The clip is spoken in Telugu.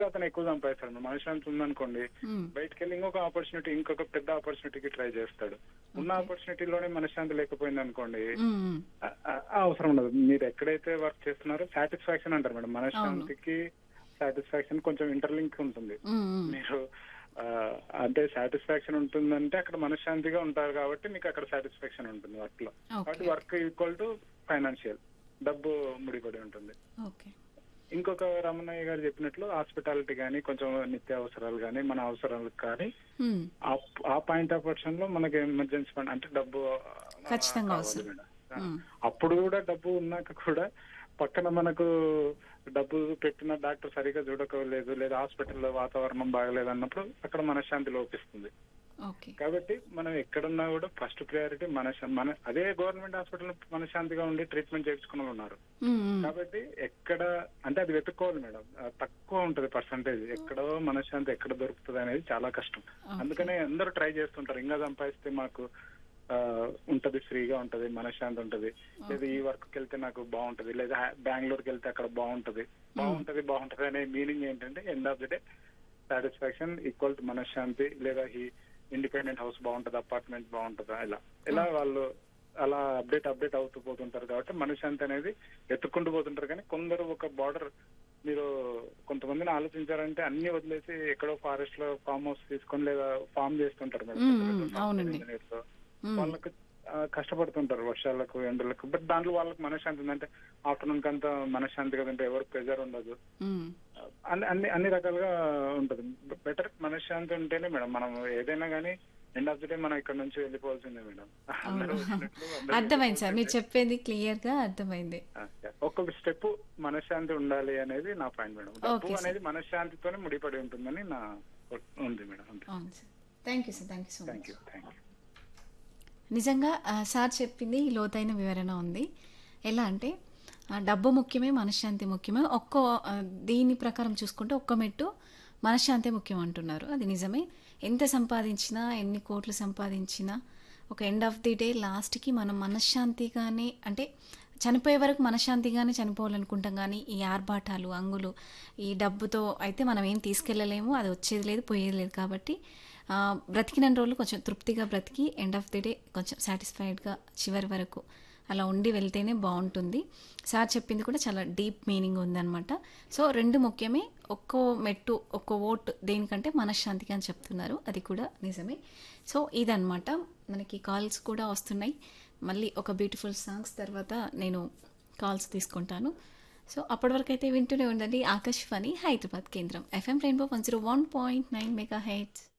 అతను ఎక్కువ సంపాదిస్తాడు మనశ్శాంతి ఉందనుకోండి మ్మ్. బయటకు వెళ్ళి ఇంకొక ఆపర్చునిటీ ఇంకొక పెద్ద ఆపర్చునిటీకి ట్రై చేస్తాడు ఉన్న ఆపర్చునిటీలోనే మనశ్శాంతి లేకపోయింది అనుకోండి మ్మ్. ఆ- ఆ- ఆ అవసరం ఉండదు మీరు ఎక్కడైతే వర్క్ చేస్తున్నారో సాటిస్ఫాక్షన్ అంటారు మేడం మనశ్శాంతికి సాటిస్ఫాక్షన్ కొంచెం ఇంటర్లింక్ ఉంటుంది మ్మ్. మీరు ఆ, అంటే సాటిస్ఫాక్షన్ ఉంటుందంటే అక్కడ మనశ్శాంతిగా ఉంటారు కాబట్టి మీకు అక్కడ సాటిస్ఫాక్షన్ ఉంటుంది వర్క్ లో ఓకే కాబట్టి వర్క్ ఈక్వల్ టు ఫైనాన్షియల్ డబ్బు ముడిపడి ఉంటుంది ఓకే ఇంకొక రమణయ్య గారు చెప్పినట్లు హాస్పిటాలిటీ కానీ కొంచెం నిత్య అవసరాలు కానీ మన అవసరాలకు కానీ మ్మ్. ఆ- ఆ పాయింట్ ఆఫ్ పర్సన్ లో మనకి ఎమర్జెన్సీ ఫండ్ అంటే డబ్బు ఆ, ఖచ్చితంగా కావాలి అవసరం. మేడం. ఆ, మ్మ్. అప్పుడు కూడా డబ్బు ఉన్నాక కూడా పక్కన మనకు డబ్బు పెట్టిన డాక్టర్ సరిగా చూడకోలేదు లేదా హాస్పిటల్లో వాతావరణం బాగలేదు అన్నప్పుడు అక్కడ మనశ్శాంతి లోపిస్తుంది ఓకే కాబట్టి మనం ఎక్కడున్నా కూడా ఫస్ట్ ప్రయారిటీ మనశ మన అదే గవర్నమెంట్ హాస్పిటల్ మనశ్శాంతిగా ఉండి ట్రీట్మెంట్ చేయించుకున్న వాళ్ళు ఉన్నారు మ్మ్. మ్మ్. కాబట్టి ఎక్కడ అంటే అది వెతుక్కోవాలి మేడం ఆ, తక్కువ ఉంటది పర్సంటేజ్ ఎక్కడో మనశ్శాంతి ఎక్కడ దొరుకుతుంది అనేది చాలా కష్టం అందుకనే అందరూ ట్రై చేస్తుంటారు ఇంకా సంపాదిస్తే మాకు ఆ, ఉంటది ఫ్రీగా ఉంటది మనశ్శాంతి ఉంటది లేదా ఈ వర్క్ కి వెళ్తే నాకు బాగుంటది లేదా బెంగళూరుకి వెళ్తే అక్కడ బాగుంటది బాగుంటది బాగుంటది అనే మీనింగ్ ఏంటంటే end of the day satisfaction equal to మనశ్శాంతి లేదా ఈ ఇండిపెండెంట్ హౌస్ బాగుంటది అపార్ట్మెంట్ బాగుంటదా ఇలా ఇలా వాళ్ళు అలా అప్డేట్ అప్డేట్ అవుతూ పోతుంటారు కాబట్టి మనశ్శాంతి అనేది ఎత్తుకుంటూ పోతుంటారు కానీ కొందరు ఒక బార్డర్ మీరు కొంతమందిని ఆలోచించారంటే అన్ని వదిలేసి ఎక్కడో ఫారెస్ట్ లో ఫామ్ హౌస్ తీసుకొని లేదా ఫామ్ చేస్తుంటారు మేడం మ్మ్, పెద్ద పెద్ద మ్మ్, అవునండి. engineers తో. మ్మ్. వాళ్ళకు ఆ, కష్టపడుతుంటారు వర్షాలకు ఎండలకు బట్ దాంట్లో వాళ్ళకి మనశ్శాంతి ఉందంటే ఆఫ్టర్నూన్ కంతా మనశ్శాంతి కదంటే ఎవరు ప్రెజర్ ఉండదు మ్మ్. అన్ని అన్ని అన్ని రకాలుగా ఉంటది బెటర్ మనశ్శాంతి ఉంటేనే మేడం మనం ఏదైనా కానీ ఎండ్ ఆఫ్ ది డే మనం ఇక్కడ నుంచి వెళ్ళిపోవాల్సిందే మేడం అందరూ వచ్చినట్లు అందరూ అర్థమైంది సార్ మీరు చెప్పేది క్లియర్ గా అర్థమైంది ఆ, ఒక్కొక్క స్టెప్ మనశ్శాంతి ఉండాలి అనేది నా పాయింట్ మేడం డబ్బు Okay, sir. అనేది మనశ్శాంతితోనే ముడిపడి ఉంటుందని నా ఉంది మేడం అంతే అవును sir thank you sir thank you so much thank you thank you నిజంగా ఆ, సార్ చెప్పింది లోతైన వివరణ ఉంది ఎలా అంటే ఆ, డబ్బు ముఖ్యమే మనశ్శాంతి ముఖ్యమే ఒక్కో ఆ, దీని ప్రకారం చూసుకుంటే ఒక్క మెట్టు మనశ్శాంతి ముఖ్యం అంటున్నారు అది నిజమే ఎంత సంపాదించినా ఎన్ని కోట్లు సంపాదించినా ఒక ఎండ్ ఆఫ్ ది డే లాస్ట్కి మనం మనశ్శాంతిగానే అంటే చనిపోయే వరకు మనశ్శాంతిగానే చనిపోవాలనుకుంటాం కానీ ఈ ఆర్భాటాలు అంగులు ఈ డబ్బుతో అయితే మనం ఏం తీసుకెళ్ళలేము అది వచ్చేది లేదు పోయేది లేదు కాబట్టి ఆ, బ్రతికిన రోజులు కొంచెం తృప్తిగా బ్రతికి ఎండ్ ఆఫ్ ది డే కొంచెం సాటిస్ఫైడ్గా చివరి వరకు అలా ఉండి వెళ్తేనే బాగుంటుంది సార్ చెప్పింది కూడా చాలా డీప్ మీనింగ్ ఉందన్నమాట సో రెండు ముఖ్యమే ఒక్కో మెట్టు ఒక్కో ఓట్ దేనికంటే మనశ్శాంతిగా అని చెప్తున్నారు అది కూడా నిజమే సో ఇదన్నమాట మనకి కాల్స్ కూడా వస్తున్నాయి మళ్ళీ ఒక బ్యూటిఫుల్ సాంగ్స్ తర్వాత నేను కాల్స్ తీసుకుంటాను సో అప్పటి వరకు అయితే వింటూనే ఉండండి ఆకాశవాణి హైదరాబాద్ కేంద్రం FM rainbow one zero one point nine mega heads